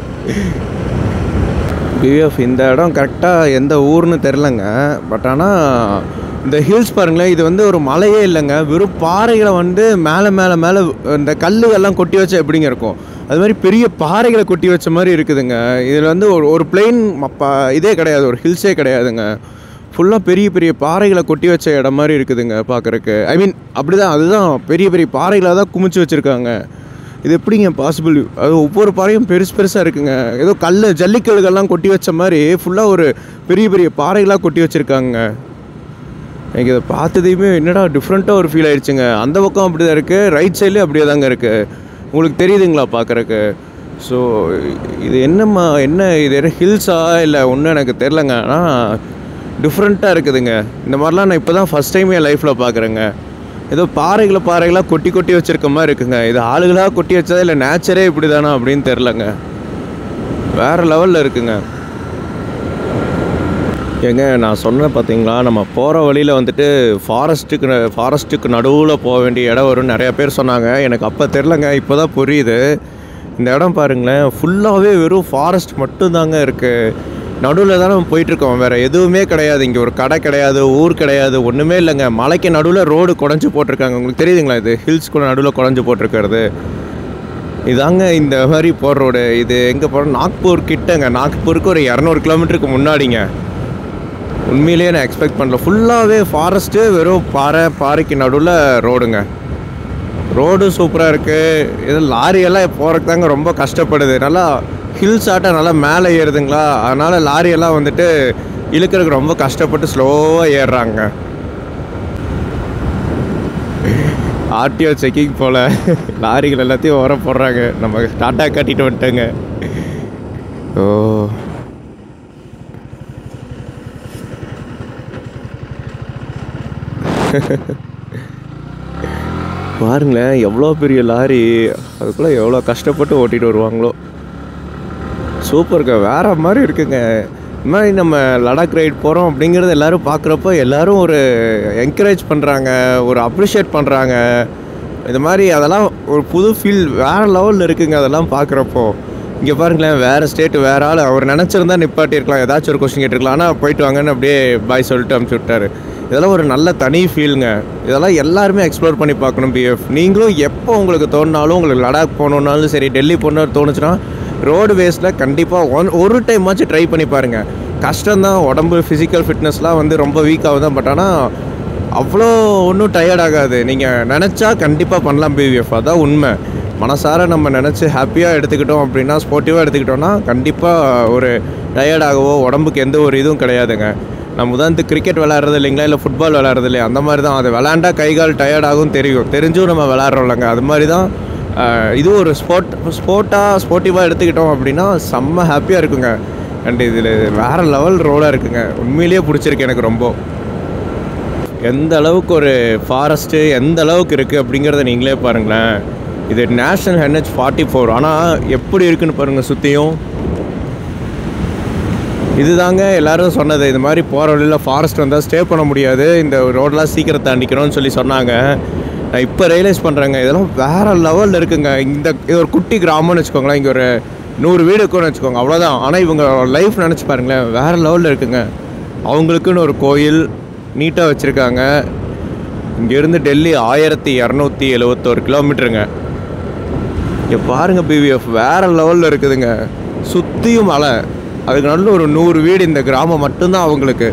பிவிஎஃப் இந்த இடம் கரெக்டாக எந்த ஊர்னு தெரிலங்க பட் ஆனால் இந்த ஹில்ஸ் பாருங்களேன் இது வந்து ஒரு மலையே இல்லைங்க வெறும் பாறைகளை வந்து மேலே மேலே மேலே இந்த கல்லுகள்லாம் கொட்டி வச்சா எப்படிங்க இருக்கும் அது மாதிரி பெரிய பாறைகளை கொட்டி வச்ச மாதிரி இருக்குதுங்க இதில் வந்து ஒரு ஒரு பிளெயின் இதே கிடையாது ஒரு ஹில்ஸே கிடையாதுங்க ஃபுல்லாக பெரிய பெரிய பாறைகளை கொட்டி வச்ச இடம் மாதிரி இருக்குதுங்க பார்க்குறக்கு ஐ மீன் அப்படி தான் அதுதான் பெரிய பெரிய பாறைகளை தான் குமிச்சு வச்சுருக்காங்க இது எப்படிங்க பாசிபிள் அது ஒவ்வொரு பாறையும் பெருசு பெருசாக இருக்குங்க ஏதோ கல் ஜல்லிக்கல்கள்லாம் கொட்டி வச்ச மாதிரி ஃபுல்லாக ஒரு பெரிய பெரிய பாறைகளாக கொட்டி வச்சுருக்காங்க எனக்கு இதை பார்த்ததையுமே என்னடா டிஃப்ரெண்ட்டாக ஒரு ஃபீல் ஆயிடுச்சுங்க அந்த பக்கம் அப்படி தான் இருக்குது ரைட் சைட்லேயும் அப்படியே தாங்க இருக்குது உங்களுக்கு தெரியுதுங்களா பார்க்குறக்கு ஸோ இது என்னம்மா என்ன இது என்ன ஹில்ஸா இல்லை ஒன்றும் எனக்கு தெரிலங்க ஆனால் டிஃப்ரெண்ட்டாக இருக்குதுங்க இந்த மாதிரிலாம் நான் இப்போ தான் ஃபஸ்ட் டைம் என் லைஃப்பில் பார்க்குறேங்க ஏதோ பாறைகளை பாறைகளாக கொட்டி கொட்டி வச்சிருக்க மாதிரி இருக்குங்க இது ஆளுகளாக கொட்டி வச்சதா இல்லை நேச்சரே இப்படி தானா அப்படின்னு தெரிலங்க வேறு லெவலில் இருக்குங்க ஏங்க நான் சொன்னேன் பார்த்தீங்களா நம்ம போகிற வழியில் வந்துட்டு ஃபாரஸ்ட்டுக்கு ஃபாரஸ்ட்டுக்கு நடுவில் போக வேண்டிய இடம் வரும்னு நிறைய பேர் சொன்னாங்க எனக்கு அப்போ தெரிலங்க இப்போ தான் புரியுது இந்த இடம் பாருங்களேன் ஃபுல்லாகவே வெறும் ஃபாரஸ்ட் மட்டும்தாங்க இருக்குது நடுவில் தான் நம்ம போயிட்டுருக்கோம் வேறு எதுவுமே கிடையாது இங்கே ஒரு கடை கிடையாது ஊர் கிடையாது ஒன்றுமே இல்லைங்க மலைக்கு நடுவில் ரோடு குடஞ்சி போட்டிருக்காங்க உங்களுக்கு தெரியுதுங்களா இது ஹில்ஸ்குள்ள நடுவில் குடஞ்சி போட்டிருக்கிறது இதாங்க இந்த மாதிரி போகிற ரோடு இது எங்கே போகிறோம் நாக்பூர் கிட்டங்க நாக்பூருக்கு ஒரு இரநூறு கிலோமீட்டருக்கு முன்னாடிங்க உண்மையிலேயே நான் எக்ஸ்பெக்ட் பண்ணல ஃபுல்லாகவே ஃபாரஸ்ட்டு வெறும் பாறை பாறைக்கு நடுவில் ரோடுங்க ரோடு சூப்பராக இருக்குது இது லாரியெல்லாம் போகிறதுக்கு தாங்க ரொம்ப கஷ்டப்படுது நல்லா ஹில்ஸ் ஆட்டம் நல்லா மேலே ஏறுதுங்களா அதனால் லாரியெல்லாம் வந்துட்டு இழுக்கிறதுக்கு ரொம்ப கஷ்டப்பட்டு ஸ்லோவாக ஏறுறாங்க ஆர்டிஓ செக்கிங் போல் லாரிகள் எல்லாத்தையும் உர போடுறாங்க நம்ம டாட்டா காட்டிட்டு வந்துட்டோங்க ஓ பாருங்களேன் எவ்வளோ பெரிய லாரி அதுக்குள்ளே எவ்வளோ கஷ்டப்பட்டு ஓட்டிகிட்டு வருவாங்களோ சூப்பருங்க வேற மாதிரி இருக்குங்க இந்த மாதிரி நம்ம லடாக் ரைட் போகிறோம் அப்படிங்கிறது எல்லாரும் பார்க்குறப்போ எல்லாரும் ஒரு என்கரேஜ் பண்ணுறாங்க ஒரு அப்ரிஷியேட் பண்ணுறாங்க இந்த மாதிரி அதெல்லாம் ஒரு புது ஃபீல் வேறு லெவலில் இருக்குங்க அதெல்லாம் பார்க்குறப்போ இங்கே பாருங்களேன் வேறு ஸ்டேட்டு வேறு ஆள் அவர் நினச்சிருந்தா நிப்பாட்டியிருக்கலாம் ஏதாச்சும் ஒரு கொஸ்டின் கேட்டிருக்கலாம் ஆனால் போயிட்டு வாங்கன்னு அப்படியே பாய் சொல்லிட்டு அமுச்சு விட்டாரு இதெல்லாம் ஒரு நல்ல தனி ஃபீலுங்க இதெல்லாம் எல்லாருமே எக்ஸ்ப்ளோர் பண்ணி பார்க்கணும் பிஎஃப் நீங்களும் எப்போ உங்களுக்கு தோணுனாலும் உங்களுக்கு லடாக் போகணுன்னாலும் சரி டெல்லி போகணுன்னு தோணுச்சுன்னா ரோடு வேஸில் கண்டிப்பாக ஒன் ஒரு டைமாச்சும் ட்ரை பண்ணி பாருங்கள் கஷ்டம்தான் உடம்பு ஃபிசிக்கல் ஃபிட்னஸ்லாம் வந்து ரொம்ப வீக் ஆகுதான் பட் ஆனால் அவ்வளோ ஒன்றும் டயர்ட் ஆகாது நீங்கள் நினச்சா கண்டிப்பாக பண்ணலாம் பிவிஎஃப் அதான் உண்மை மனசார நம்ம நினச்சி ஹாப்பியாக எடுத்துக்கிட்டோம் அப்படின்னா ஸ்போர்ட்டிவாக எடுத்துக்கிட்டோம்னா கண்டிப்பாக ஒரு டயர்டாகவோ உடம்புக்கு எந்த ஒரு இதுவும் கிடையாதுங்க நம்ம உதாரணத்துக்கு கிரிக்கெட் விளையாடுறது இல்லைங்களா இல்லை ஃபுட்பால் விளையாடுறது இல்லையா அந்த மாதிரி தான் அது விளாண்டா கை கால் டயர்டாகும் தெரியும் தெரிஞ்சும் நம்ம விளாட்றோம்லங்க அது மாதிரி தான் ஆஹ், இது ஒரு ஸ்போர்ட் ஸ்போர்ட்டாக ஸ்போர்ட்டிவாக எடுத்துக்கிட்டோம் அப்படின்னா செம்ம ஹாப்பியாக இருக்குங்க அண்ட் இதில் வேறு லெவல் ரோடாக இருக்குங்க உண்மையிலேயே பிடிச்சிருக்கு எனக்கு ரொம்ப எந்த அளவுக்கு ஒரு ஃபாரஸ்ட்டு எந்த அளவுக்கு இருக்குது அப்படிங்கிறத நீங்களே பாருங்களேன் இது நேஷ்னல் என்ஹெச் ஃபார்ட்டி ஃபோர் ஆனால் எப்படி இருக்குன்னு பாருங்கள் சுற்றியும் இதுதாங்க எல்லாரும் சொன்னது இது மாதிரி போகிற வழியில் ஃபாரஸ்ட் வந்தால் ஸ்டே பண்ண முடியாது இந்த ரோடெலாம் சீக்கிரம் தாண்டிக்கணும்னு சொல்லி சொன்னாங்க நான் இப்போ ரியலைஸ் பண்ணுறேங்க இதெல்லாம் வேறு லெவலில் இருக்குங்க இந்த இது ஒரு குட்டி கிராமம்னு வச்சுக்கோங்களேன் இங்கே ஒரு நூறு வீடு இருக்குன்னு வச்சுக்கோங்க அவ்வளோதான் ஆனால் இவங்க லைஃப் நினச்சி பாருங்களேன் வேறு லெவலில் இருக்குங்க அவங்களுக்குன்னு ஒரு கோயில் நீட்டாக வச்சுருக்காங்க இங்கேருந்து டெல்லி ஆயிரத்தி இரநூத்தி எழுவத்தோரு கிலோமீட்டருங்க இங்கே பாருங்க பிவிஎஃப் வேறு லெவலில் இருக்குதுங்க சுற்றியும் மலை அதுக்கு நல்ல ஒரு நூறு வீடு இந்த கிராமம் மட்டும்தான் அவங்களுக்கு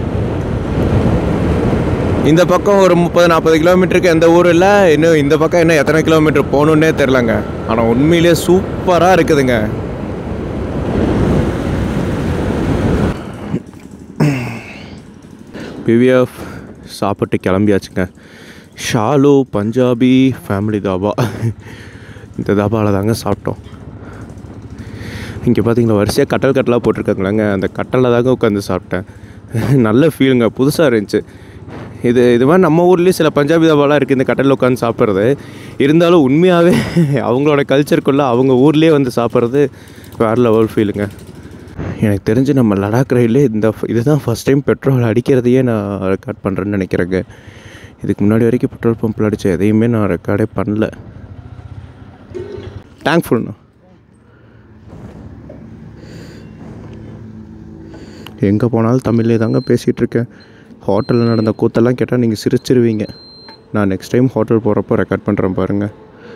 இந்த பக்கம் ஒரு முப்பது நாற்பது கிலோமீட்டருக்கு எந்த ஊர் இல்லை இன்னும் இந்த பக்கம் இன்னும் எத்தனை கிலோமீட்டர் போகணுன்னே தெரிலங்க ஆனால் உண்மையிலேயே சூப்பராக இருக்குதுங்க பிவிஎஃப் சாப்பிட்டு கிளம்பியாச்சுங்க ஷாலு பஞ்சாபி ஃபேமிலி தாபா இந்த தாபாவில் தாங்க சாப்பிட்டோம் இங்கே பார்த்தீங்களா வரிசையாக கட்டல் கட்டலாக போட்டிருக்காங்களாங்க அந்த கட்டலில் தாங்க உட்காந்து சாப்பிட்டேன் நல்ல ஃபீலுங்க புதுசாக இருந்துச்சு இது இது மாதிரி நம்ம ஊர்லேயும் சில பஞ்சாபி தாபாலாம் இருக்குது இந்த கட்டலில் உட்காந்து சாப்பிட்றது இருந்தாலும் உண்மையாகவே அவங்களோட கல்ச்சருக்குள்ளே அவங்க ஊர்லேயே வந்து சாப்பிட்றது வேறு லெவல் ஃபீலுங்க எனக்கு தெரிஞ்சு நம்ம லடாக் ரயிலே இந்த இதுதான் ஃபஸ்ட் டைம் பெட்ரோல் அடிக்கிறதையே நான் ரெக்கார்ட் பண்ணுறேன்னு நினைக்கிறேங்க இதுக்கு முன்னாடி வரைக்கும் பெட்ரோல் பம்பில் அடித்த எதையுமே நான் ரெக்கார்டே பண்ணல டேங்க் ஃபுல்ண்ணா எங்கே போனாலும் தமிழ்லே தாங்க பேசிகிட்டு இருக்கேன் ஹோட்டலில் நடந்த கூத்தெல்லாம் கேட்டால் நீங்கள் சிரிச்சிருவீங்க நான் நெக்ஸ்ட் டைம் ஹோட்டல் போகிறப்போ ரெக்கார்ட் பண்ணுறேன் பாருங்கள்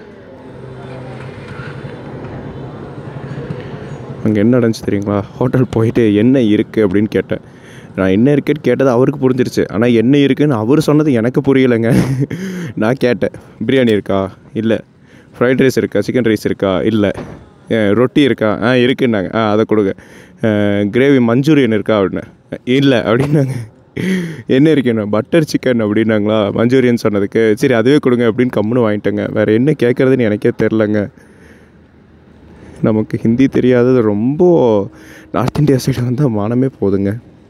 அங்கே என்ன நடந்துச்சு தெரியுங்களா ஹோட்டல் போயிட்டு என்ன இருக்குது அப்படின்னு கேட்டேன் நான் என்ன இருக்குன்னு கேட்டது அவருக்கு புரிஞ்சிருச்சு ஆனால் என்ன இருக்குன்னு அவர் சொன்னது எனக்கு புரியலைங்க நான் கேட்டேன் பிரியாணி இருக்கா இல்லை ஃப்ரைட் ரைஸ் இருக்கா சிக்கன் ரைஸ் இருக்கா இல்லை ரொட்டி இருக்கா ஆ இருக்குன்னாங்க ஆ அதை கொடுங்க கிரேவி மஞ்சூரியன் இருக்கா அப்படின்னு இல்லை அப்படின்னாங்க என்ன இருக்குண்ணா பட்டர் சிக்கன் அப்படின்னாங்களா மஞ்சூரியன் சொன்னதுக்கு சரி அதுவே கொடுங்க அப்படின்னு கம்முன்னு வாங்கிட்டேங்க வேறு என்ன கேட்குறதுன்னு எனக்கே தெரிலங்க நமக்கு ஹிந்தி தெரியாதது ரொம்ப நார்த் இந்தியா சைடு வந்தால் மானமே போதுங்க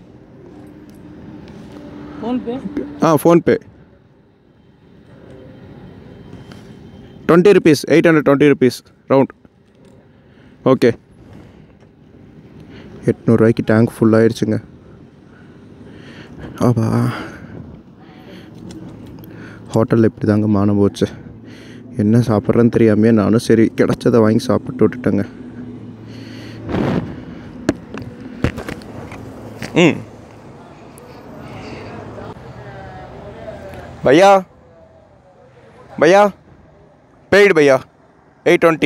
PhonePe ah PhonePe twenty rupees eight hundred twenty rupees round okay எட்நூறுரூவாய்க்கு டேங்க் ஃபுல்லாகிடுச்சுங்க ஆபா ஹோட்டலில் இப்படி தாங்க மானம் போச்சு என்ன சாப்பிட்றேன்னு தெரியாமையே நானும் சரி கிடச்சதை வாங்கி சாப்பிட்டு விட்டுட்டேங்க ம் भैया भैया पेड भैया eight twenty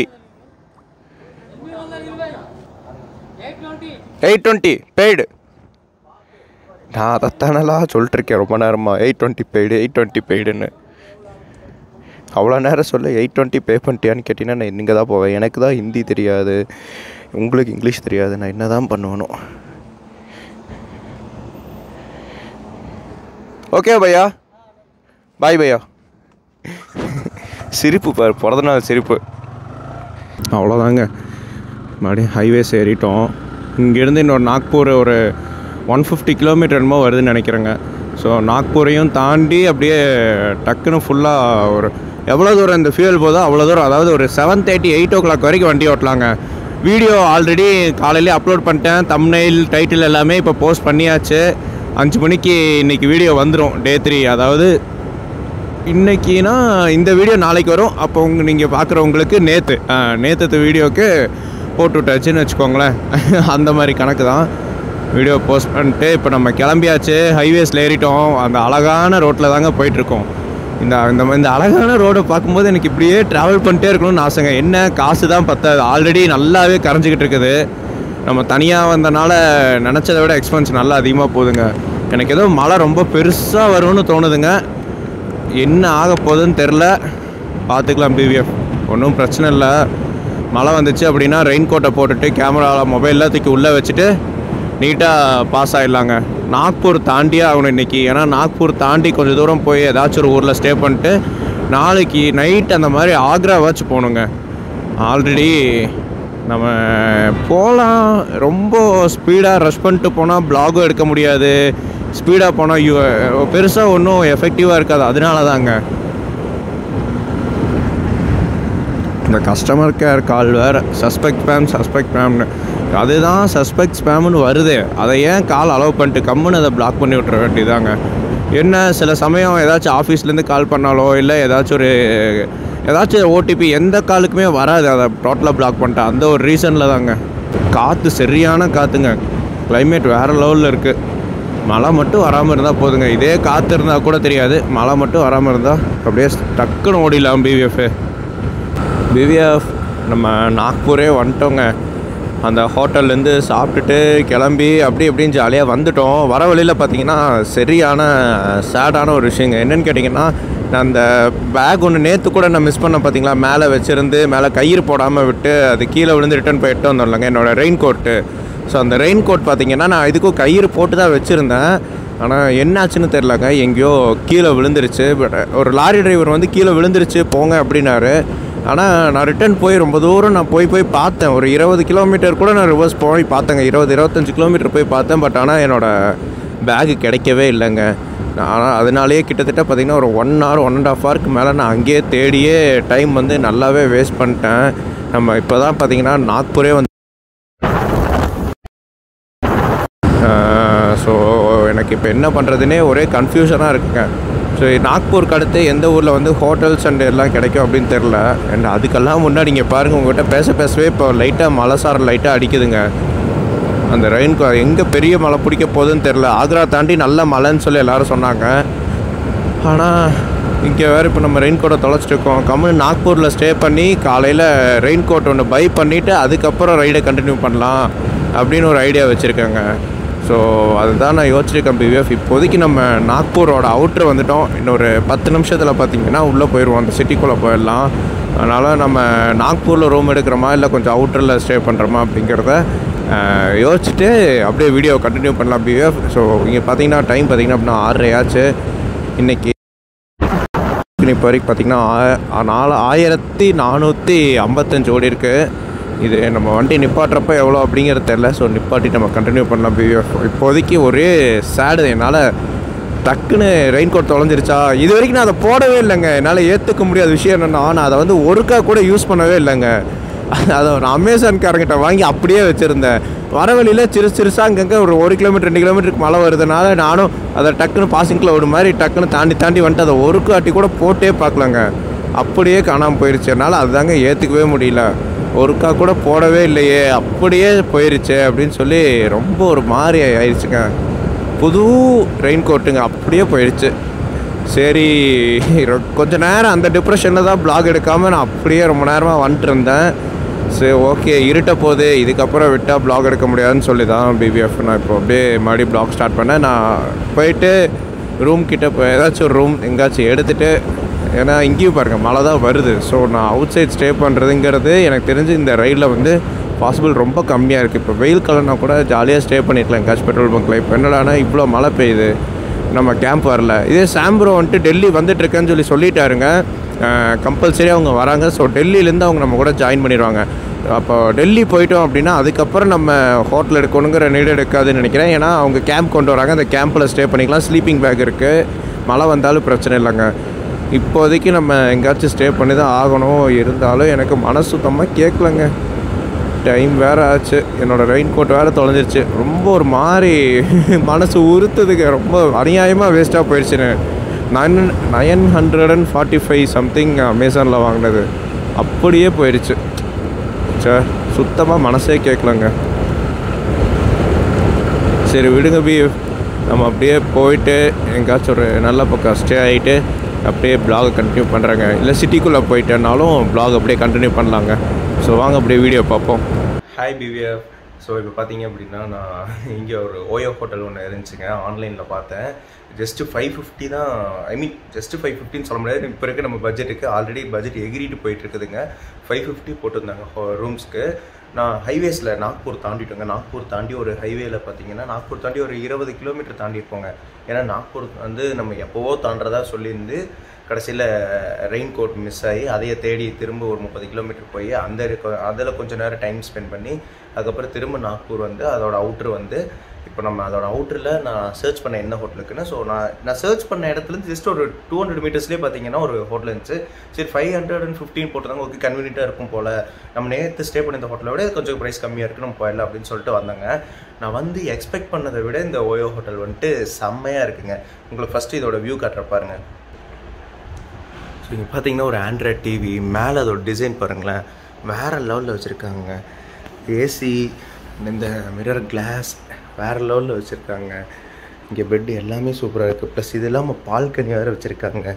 eight twenty paid நான் அதைத்தானலாம் சொல்லிட்டு இருக்கேன் ரொம்ப நேரமாக eight twenty paid eight twenty பெய்டுன்னு அவ்வளோ நேரம் சொல்ல எயிட் டுவெண்ட்டி பே பண்ணிட்டியான்னு கேட்டிங்கன்னா நான் இங்கே தான் போவேன் எனக்கு தான் ஹிந்தி தெரியாது உங்களுக்கு இங்கிலீஷ் தெரியாது நான் என்ன தான் பண்ணுவேனோ ஓகே பையா பாய் பையா சிரிப்பு பாரு பிறந்த நாள் சிரிப்பு அவ்வளோதாங்க மறுபடியும் ஹைவேஸ் ஏறிட்டோம் இங்கேருந்து இன்னொரு நாக்பூர் ஒரு ஒன் ஃபிஃப்டி கிலோமீட்டர் என்னமோ வருதுன்னு நினைக்கிறேங்க ஸோ நாக்பூரையும் தாண்டி அப்படியே டக்குன்னு ஃபுல்லாக ஒரு எவ்வளோ தூரம் இந்த ஃபியூல் போதோ அவ்வளோ தூரம் அதாவது ஒரு seven thirty eight o'clock வரைக்கும் வண்டி ஓட்டலாங்க வீடியோ ஆல்ரெடி காலையிலே அப்லோட் பண்ணிட்டேன் தம்னைல் டைட்டில் எல்லாமே இப்போ போஸ்ட் பண்ணியாச்சு அஞ்சு மணிக்கு இன்றைக்கி வீடியோ வந்துடும் டே த்ரீ அதாவது இன்னைக்குனா இந்த வீடியோ நாளைக்கு வரும் அப்போ உங்க நீங்கள் பார்க்குறவங்களுக்கு நேற்று நேற்று வீடியோக்கு போட்டு விட்டாச்சுன்னு வச்சுக்கோங்களேன் அந்த மாதிரி கணக்கு தான் வீடியோ போஸ்ட் பண்ணிட்டு இப்போ நம்ம கிளம்பியாச்சு ஹைவேஸில் ஏறிட்டோம் அந்த அழகான ரோட்டில் தாங்க போயிட்டுருக்கோம் இந்த இந்த ம- இந்த அழகான ரோடை பார்க்கும்போது எனக்கு இப்படியே ட்ராவல் பண்ணிட்டே இருக்கணும்னு ஆசைங்க என்ன காசு தான் பத்தாது ஆல்ரெடி நல்லாவே கரைஞ்சிக்கிட்டு இருக்குது நம்ம தனியாக வந்தனால நினச்சதை விட எக்ஸ்பென்ஸ் நல்லா அதிகமாக போகுதுங்க எனக்கு ஏதோ மழை ரொம்ப பெருசாக வரும்னு தோணுதுங்க என்ன ஆக போகுதுன்னு தெரில பார்த்துக்கலாம் பிவிஎஃப் ஒன்றும் பிரச்சனை இல்லை மழை வந்துச்சு அப்படின்னா ரெயின் கோட்டை போட்டுட்டு கேமராவில் மொபைலில் தூக்கி உள்ளே வச்சுட்டு நீட்டாக பாஸ் ஆகிடலாங்க நாக்பூர் தாண்டியே ஆகணும் இன்றைக்கி ஏன்னா நாக்பூர் தாண்டி கொஞ்சம் தூரம் போய் ஏதாச்சும் ஒரு ஊரில் ஸ்டே பண்ணிட்டு நாளைக்கு நைட் அந்த மாதிரி ஆக்ரா வச்சு போகணுங்க ஆல்ரெடி நம்ம போகலாம் ரொம்ப ஸ்பீடாக ரஷ் பண்ணிட்டு போனால் ப்ளாகும் எடுக்க முடியாது ஸ்பீடாக போனால் யூ பெருசாக ஒன்றும் எஃபெக்டிவாக இருக்காது அதனால தாங்க இந்த கஸ்டமர் கேர் கால் வேறு சஸ்பெக்ட் ஸ்பேம் சஸ்பெக்ட் ஸ்பேம்னு அதுதான் சஸ்பெக்ட் ஸ்பேம்னு வருது அதை ஏன் கால் அலோவ் பண்ணிட்டு கம்முன்னு அதை பிளாக் பண்ணி விட்ற வேண்டியதாங்க என்ன சில சமயம் ஏதாச்சும் ஆஃபீஸ்லேருந்து கால் பண்ணாலோ இல்லை ஏதாச்சும் ஒரு ஏதாச்சும் ஓடிபி எந்த காலுக்குமே வராது அதை டோட்டலாக பிளாக் பண்ணிட்டேன் அந்த ஒரு ரீசனில் தாங்க காற்று சரியான காற்றுங்க climate வேறு லெவலில் இருக்குது மழை மட்டும் வராமல் இருந்தால் போதுங்க இதே காற்று இருந்தால் கூட தெரியாது மழை மட்டும் வராமல் இருந்தால் அப்படியே டக்குன்னு ஓடிடலாம் பிவிஎஃப் பிவிஎஃப் நம்ம நாக்பூரே வந்துட்டோங்க அந்த ஹோட்டல்லேருந்து சாப்பிட்டுட்டு கிளம்பி அப்படி இப்படின்னு ஜாலியாக வந்துட்டோம் வர வழியில் பார்த்தீங்கன்னா சரியான சேடான ஒரு விஷயங்க என்னன்னு கேட்டிங்கன்னா நான் அந்த பேக் ஒன்று நேற்று கூட நான் மிஸ் பண்ண பார்த்தீங்களா மேலே வச்சுருந்து மேலே கயிறு போடாமல் விட்டு அது கீழே விழுந்து ரிட்டர்ன் போய் எட்டு வந்துடலாங்க என்னோடய ரெயின் கோட்டு ஸோ அந்த ரெயின் கோட் பார்த்தீங்கன்னா நான் இதுக்கும் கயிறு போட்டு தான் வச்சுருந்தேன் ஆனால் என்னாச்சுன்னு தெரிலங்க எங்கேயோ கீழே விழுந்துருச்சு பட் ஒரு லாரி டிரைவர் வந்து கீழே விழுந்துருச்சு போங்க அப்படின்னாரு ஆனால் நான் ரிட்டர்ன் போய் ரொம்ப தூரம் நான் போய் போய் பார்த்தேன் ஒரு இருபது கிலோமீட்டர் கூட நான் ரிவர்ஸ் போய் பார்த்தேங்க இருபது இருபத்தஞ்சு கிலோமீட்டர் போய் பார்த்தேன் பட் ஆனால் என்னோடய பேகு கிடைக்கவே இல்லைங்க ஆனால் அதனாலேயே கிட்டத்தட்ட பார்த்திங்கன்னா ஒரு one hour one and half ஹவருக்கு மேலே நான் அங்கேயே தேடியே டைம் வந்து நல்லாவே வேஸ்ட் பண்ணிட்டேன் நம்ம இப்போ தான் பார்த்தீங்கன்னா நாக்பூரே வந்து ஸோ எனக்கு இப்போ என்ன பண்ணுறதுனே ஒரே கன்ஃபியூஷனாக இருக்குங்க ஸோ நாக்பூருக்கு அடுத்து எந்த ஊரில் வந்து ஹோட்டல்ஸ் அண்ட் எல்லாம் கிடைக்கும் அப்படின்னு தெரில அண்ட் அதுக்கெல்லாம் முன்னாடி இங்கே பாருங்கள் உங்கள்கிட்ட பேச பேசவே இப்போ லைட்டாக மழை சாரல் லைட்டாக அடிக்குதுங்க அந்த ரெயின் எங்கே பெரிய மழை பிடிக்க போகுதுன்னு தெரில ஆக்ரா தாண்டி நல்ல மழைன்னு சொல்லி எல்லாரும் சொன்னாங்க ஆனால் இங்கே வேறு இப்போ நம்ம ரெயின் கோட்டை தொலைச்சிட்ருக்கோம் கம்முன்னு நாக்பூரில் ஸ்டே பண்ணி காலையில் ரெயின் கோட் ஒன்று பை பண்ணிவிட்டு அதுக்கப்புறம் ரைடை கண்டினியூ பண்ணலாம் அப்படின்னு ஒரு ஐடியா வச்சுருக்கேங்க ஸோ அதுதான் நான் யோசிச்சிருக்கேன் பிவிஎஃப் இப்போதைக்கு நம்ம நாக்பூரோட அவுட்ரு வந்துட்டோம் இன்னொரு பத்து நிமிஷத்தில் பார்த்தீங்கன்னா உள்ளே போயிடுவோம் அந்த சிட்டிக்குள்ளே போயிடலாம் அதனால் நம்ம நாக்பூரில் ரூம் எடுக்கிறோமா இல்லை கொஞ்சம் அவுட்டரில் ஸ்டே பண்ணுறோமா அப்படிங்கிறத அஹ், யோசிச்சுட்டு அப்படியே வீடியோ கண்டினியூ பண்ணலாம் பிவிஎஃப் ஸோ இங்கே பார்த்தீங்கன்னா டைம் பார்த்தீங்கன்னா அப்படின்னா ஆறரை ஆச்சு இன்றைக்கி இப்போ வரைக்கும் பார்த்தீங்கன்னா ஆ- நாலு ஆயிரத்தி நானூற்றி ஐம்பத்தஞ்சு ஓடி இருக்கு இது நம்ம வண்டி நிப்பாட்டுறப்ப எவ்வளோ அப்படிங்கிறது தெரில ஸோ நிப்பாட்டி நம்ம கண்டினியூ பண்ணலாம் பிவிஎஃப் இப்போதைக்கு ஒரே சேடு என்னால் டக்குன்னு ரெயின் கோட் தொலைஞ்சிருச்சா இது வரைக்கும் நான் அதை போடவே இல்லைங்க என்னால் ஏற்றுக்க முடியாத விஷயம் என்னென்னா நான் அதை வந்து ஒருக்கா கூட யூஸ் பண்ணவே இல்லைங்க அதை நான் அமேசான்காரங்கிட்ட வாங்கி அப்படியே வச்சுருந்தேன் வர வழியில் சிறு சிறுசாக அங்கங்கே ஒரு ஒரு கிலோமீட்டர் ரெண்டு கிலோமீட்டருக்கு மழை வருதுனால நானும் அதை டக்குன்னு பாசிங் ஒரு மாதிரி டக்குன்னு தாண்டி தாண்டி வந்துட்டு அதை ஒரு காட்டி கூட போட்டே பார்க்கலங்க அப்படியே காணாமல் போயிருச்சு என்னால் அதுதாங்க ஏற்றுக்கவே முடியல ஒருக்கா கூட போடவே இல்லையே அப்படியே போயிருச்சே அப்படின்னு சொல்லி ரொம்ப ஒரு மாதிரி ஆயிடுச்சுங்க புது ரெயின் கோட்டுங்க அப்படியே போயிடுச்சு சரி ரொ- கொஞ்ச நேரம் அந்த டிப்ரெஷனில் தான் vlog எடுக்காமல் நான் அப்படியே ரொம்ப நேரமாக வந்துட்டு இருந்தேன் சரி ஓகே இருட்ட போகுது இதுக்கப்புறம் விட்டால் vlog எடுக்க முடியாதுன்னு சொல்லி தான் பிபிஎஃப் நான் இப்போ அப்படியே மறுபடியும் vlog ஸ்டார்ட் பண்ணேன் நான் போயிட்டு ரூம் கிட்ட போய் ஏதாச்சும் ஒரு ரூம் எங்கேயாச்சும் எடுத்துகிட்டு ஏன்னா இங்கேயும் பாருங்கள் மழை தான் வருது ஸோ நான் அவுட் சைட் ஸ்டே பண்ணுறதுங்கிறது எனக்கு தெரிஞ்சு இந்த ரயிலில் வந்து பாசிபிள் ரொம்ப கம்மியாக இருக்குது இப்போ வெயில் காலம்னா கூட ஜாலியாக ஸ்டே பண்ணிக்கலாம் எங்கேயாச்சும் பெட்ரோல் பங்க்கில் இப்போ என்னடானா இவ்வளோ மழை பெய்யுது நம்ம கேம்ப் வரல இதே சாம்ப்ரோ வந்துட்டு டெல்லி வந்துட்டுருக்கேன்னு சொல்லி சொல்லிட்டாருங்க கம்பல்சரி அவங்க வராங்க ஸோ டெல்லியிலேருந்து அவங்க நம்ம கூட ஜாயின் பண்ணிடுவாங்க அப்போ டெல்லி போயிட்டோம் அப்படின்னா அதுக்கப்புறம் நம்ம ஹோட்டல் எடுக்கணுங்கிற நீடு எடுக்காதுன்னு நினைக்கிறேன் ஏன்னா அவங்க கேம்ப் கொண்டு வராங்க அந்த கேம்பில் ஸ்டே பண்ணிக்கலாம் ஸ்லீப்பிங் பேக் இருக்குது மழை வந்தாலும் பிரச்சனை இல்லைங்க இப்போதைக்கு நம்ம எங்கேயாச்சும் ஸ்டே பண்ணி தான் ஆகணும் இருந்தாலும் எனக்கு மனசு சுத்தமாக கேட்கலங்க டைம் வேறு ஆச்சு என்னோடய ரெயின் கோட் வேறு தொலைஞ்சிருச்சு ரொம்ப ஒரு மாதிரி மனசு உறுத்துதுங்க ரொம்ப அநியாயமாக வேஸ்ட்டாக போயிடுச்சுன்னு nine nine hundred and forty five something அமேசானில் வாங்கினது அப்படியே போயிடுச்சு சே சுத்தமாக மனசே கேட்கலங்க சரி விடுங்க பி நம்ம அப்படியே போயிட்டு எங்கேயாச்சும் ஒரு நல்ல பக்கம் ஸ்டே ஆகிட்டு அப்படியே பிளாகை கண்டினியூ பண்ணுறாங்க இல்லை சிட்டிக்குள்ளே போயிட்டேனாலும் பிளாக் அப்படியே கண்டினியூ பண்ணலாங்க ஸோ வாங்க அப்படியே வீடியோ பார்ப்போம் ஹாய் பிவிஎஃப் ஸோ இப்போ பார்த்தீங்க அப்படின்னா நான் இங்கே ஒரு ஓயோ ஹோட்டல் ஒன்று இருந்துச்சுங்க ஆன்லைனில் பார்த்தேன் ஜஸ்ட்டு ஃபைவ் ஃபிஃப்டி தான் ஐ மீன் ஜஸ்ட்டு ஃபைவ் ஃபிஃப்டின்னு சொல்ல முடியாது இப்போ இருக்க நம்ம பட்ஜெட்டுக்கு ஆல்ரெடி பட்ஜெட் எகிரிட்டு போயிட்டு இருக்குதுங்க ஃபைவ் ஃபிஃப்டி போட்டிருந்தாங்க ரூம்ஸ்க்கு நான் ஹைவேஸில் நாக்பூர் தாண்டிட்டோங்க நாக்பூர் தாண்டி ஒரு ஹைவேல பார்த்தீங்கன்னா நாக்பூர் தாண்டி ஒரு இருபது கிலோமீட்டர் தாண்டி இருப்போங்க ஏன்னா நாக்பூர் வந்து நம்ம எப்போவோ தாண்டதா சொல்லியிருந்து கடைசியில் ரெயின் கோட் மிஸ் ஆகி அதையே தேடி திரும்ப ஒரு முப்பது கிலோமீட்டர் போய் அந்த அதில் கொஞ்சம் நேரம் டைம் ஸ்பெண்ட் பண்ணி அதுக்கப்புறம் திரும்ப நாக்பூர் வந்து அதோட அவுட்ரு வந்து இப்போ நம்ம அதோட அவுட்டரில் நான் சர்ச் பண்ண என்ன ஹோட்டலுக்குன்னு ஸோ நான் நான் சர்ச் பண்ண இடத்துலேருந்து ஜஸ்ட் ஒரு டூ ஹண்ட்ரட் மீட்டர்ஸ்லேயே பார்த்தீங்கன்னா ஒரு ஹோட்டல் இருந்துச்சு சரி ஃபைவ் ஹண்ட்ரட் அண்ட் ஃபிஃப்டின் போட்டுருந்தாங்க ஓகே கன்வீனியண்ட்டாக இருக்கும் போல் நம்ம நேற்று ஸ்டே பண்ண இந்த ஹோட்டலை விட கொஞ்சம் ப்ரைஸ் கம்மியாக இருக்குது நம்ம போயிடலாம் அப்படின்னு சொல்லிட்டு வந்தாங்க நான் வந்து எக்ஸ்பெக்ட் பண்ணதை விட இந்த ஓயோ ஹோட்டல் வந்துட்டு செம்மையாக இருக்குங்க உங்களுக்கு ஃபஸ்ட்டு இதோட வியூ காட்டுற பாருங்க ஸோ இங்கே பார்த்தீங்கன்னா ஒரு ஆண்ட்ராய்ட் டிவி மேலே அதோட டிசைன் பாருங்களேன் வேறு லெவலில் வச்சுருக்காங்க ஏசி இந்த மிரர் கிளாஸ் வேறு லெவலில் வச்சுருக்காங்க இங்கே பெட்டு எல்லாமே சூப்பராக இருக்குது ப்ளஸ் இது இல்லாமல் பால்கனி வேறு வச்சுருக்காங்க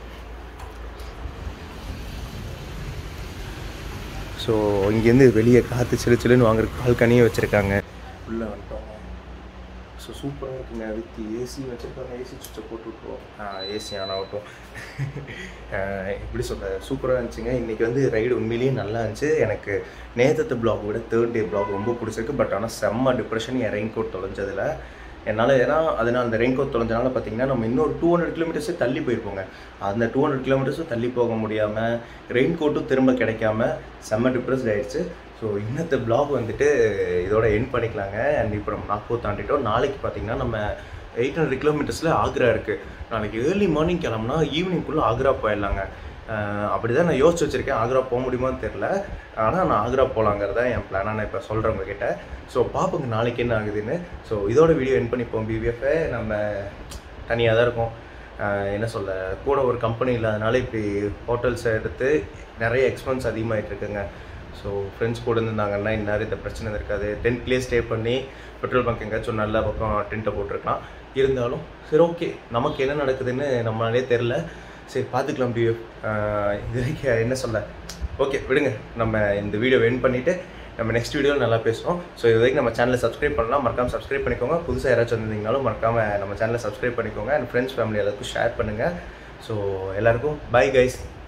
ஸோ இங்கேருந்து வெளியே காற்று சிலு சிலுன்னு வாங்குறதுக்கு பால்கனியும் வச்சுருக்காங்க உள்ளே வந்துட்டோம் ஸோ சூப்பராக இருக்குங்க வித் ஏசி வச்சுருக்காங்க ஏசி சுவிட்சை போட்டு விட்ருவோம் ஏசி ஆன் ஆகட்டும் எப்படி சொல்ல சூப்பராக இருந்துச்சுங்க இன்றைக்கி வந்து ரைடு உண்மையிலேயே நல்லா இருந்துச்சு எனக்கு நேத்தத்து பிளாக் விட தேர்ட் டே பிளாக் ரொம்ப பிடிச்சிருக்கு பட் ஆனால் செம்ம டிப்ரெஷன் என் ரெயின் கோட் தொலைஞ்சதில் என்னால் ஏன்னா அதனால் அந்த ரெயின் கோட் தொலைஞ்சனால பார்த்தீங்கன்னா நம்ம இன்னொரு டூ ஹண்ட்ரட் கிலோமீட்டர்ஸே தள்ளி போயிருப்போங்க அந்த டூ ஹண்ட்ரட் கிலோமீட்டர்ஸும் தள்ளி போக முடியாமல் ரெயின் கோட்டும் திரும்ப கிடைக்காம செம்ம டிப்ரெஸ்ட் ஆயிடுச்சு ஸோ இன்னத்த பிளாக் வந்துட்டு இதோட என் பண்ணிக்கலாங்க அண்ட் இப்போ நம்ம நாக்பூர் தாண்டிட்டோம் நாளைக்கு பார்த்தீங்கன்னா நம்ம எயிட் ஹண்ட்ரட் கிலோமீட்டர்ஸில் ஆக்ரா இருக்குது நாளைக்கு ஏர்லி மார்னிங் கிளம்புனா ஈவினிங்குள்ளே ஆக்ரா போயிடலாங்க அப்படி தான் நான் யோசிச்சு வச்சுருக்கேன் ஆக்ரா போக முடியுமான்னு தெரில ஆனால் நான் ஆக்ரா போகலாங்கிறத என் பிளானாக நான் இப்போ சொல்கிறேன் உங்ககிட்ட ஸோ பார்ப்போங்க நாளைக்கு என்ன ஆகுதுன்னு ஸோ இதோட வீடியோ என் பண்ணிப்போம் பிவிஎஃப்பை நம்ம தனியாக தான் இருக்கோம் என்ன சொல்ல கூட ஒரு கம்பெனி இல்லாதனால இப்படி ஹோட்டல்ஸ் எடுத்து நிறைய எக்ஸ்பென்ஸ் அதிகமாகிட்டு இருக்குங்க ஸோ ஃப்ரெண்ட்ஸ் கூட இருந்தாங்கன்னா இந்நேரம் இந்த பிரச்சனை இருக்காது டென்ட்லேயே ஸ்டே பண்ணி பெட்ரோல் பங்க் எங்கேயாச்சும் நல்ல பக்கம் டென்ட்டை போட்டிருக்கலாம் இருந்தாலும் சரி ஓகே நமக்கு என்ன நடக்குதுன்னு நம்மளாலே தெரில சரி பார்த்துக்கலாம் பியூ இது வரைக்கும் என்ன சொல்ல ஓகே விடுங்க நம்ம இந்த வீடியோ என் பண்ணிவிட்டு நம்ம நெக்ஸ்ட் வீடியோவில் நல்லா பேசுவோம் ஸோ இது வரைக்கும் நம்ம சேனலை சப்ஸ்கிரைப் பண்ணலாம் மறக்காமல் சப்ஸ்கிரைப் பண்ணிக்கோங்க புதுசாக யாராச்சும் வந்திருந்தீங்கனாலும் மறக்காமல் நம்ம சேனலை சப்ஸ்கிரைப் பண்ணிக்கோங்க அண்ட் ஃப்ரெண்ட்ஸ் ஃபேமிலி எல்லாருக்கும் ஷேர் பண்ணுங்கள் ஸோ எல்லாருக்கும் பை கைஸ்